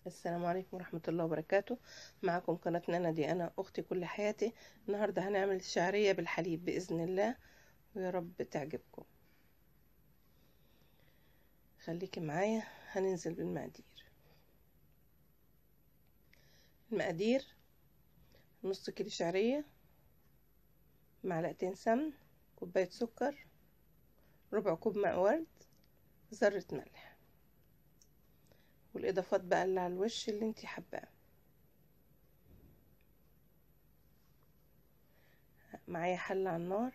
السلام عليكم ورحمة الله وبركاته معكم قناة نانا دي أنا أختي كل حياتي النهاردة هنعمل شعرية بالحليب بإذن الله ويا رب تعجبكم خليكي معايا هننزل بالمقادير المقادير نص كيلو شعرية معلقتين سمن كوباية سكر ربع كوب ماء ورد ذرة ملح والاضافات بقى اللي على الوش اللي انتي حباه معايا حلة على النار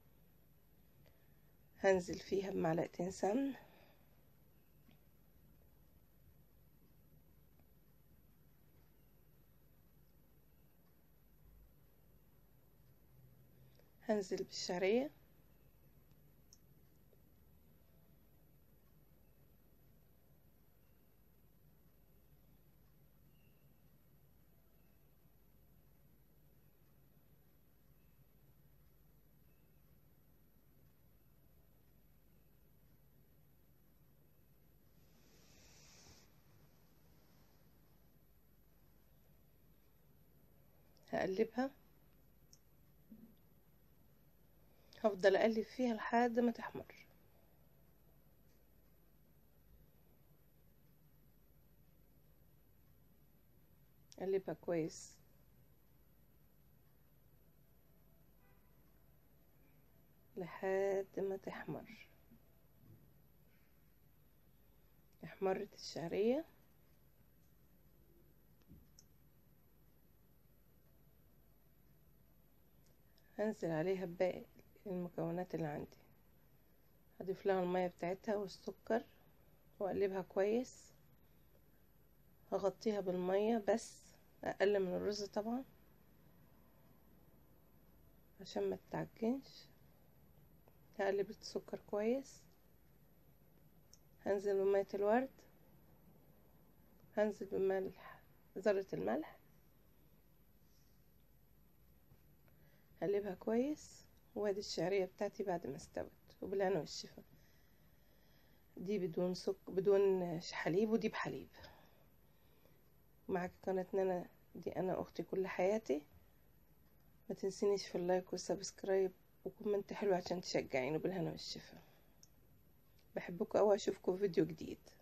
هنزل فيها بمعلقتين سمن هنزل بالشعريه هقلبها هفضل اقلب فيها لحد ما تحمر اقلبها كويس لحد ما تحمر احمرت الشعريه هنزل عليها باقي المكونات اللي عندي هضيف لها المية بتاعتها والسكر واقلبها كويس هغطيها بالمية بس اقل من الرز طبعا عشان ما تتعجنش هقلب السكر كويس هنزل بمية الورد هنزل بملح ذرة الملح هقلبها كويس وادي الشعريه بتاعتي بعد ما استوت وبالهنا والشفا دي بدون سك بدون حليب ودي بحليب معاك قناه نانا دي انا اختي كل حياتي ما تنسينيش في اللايك والسبسكرايب وكومنت حلو عشان تشجعيني بالهنا والشفا بحبكم قوي اشوفكم في فيديو جديد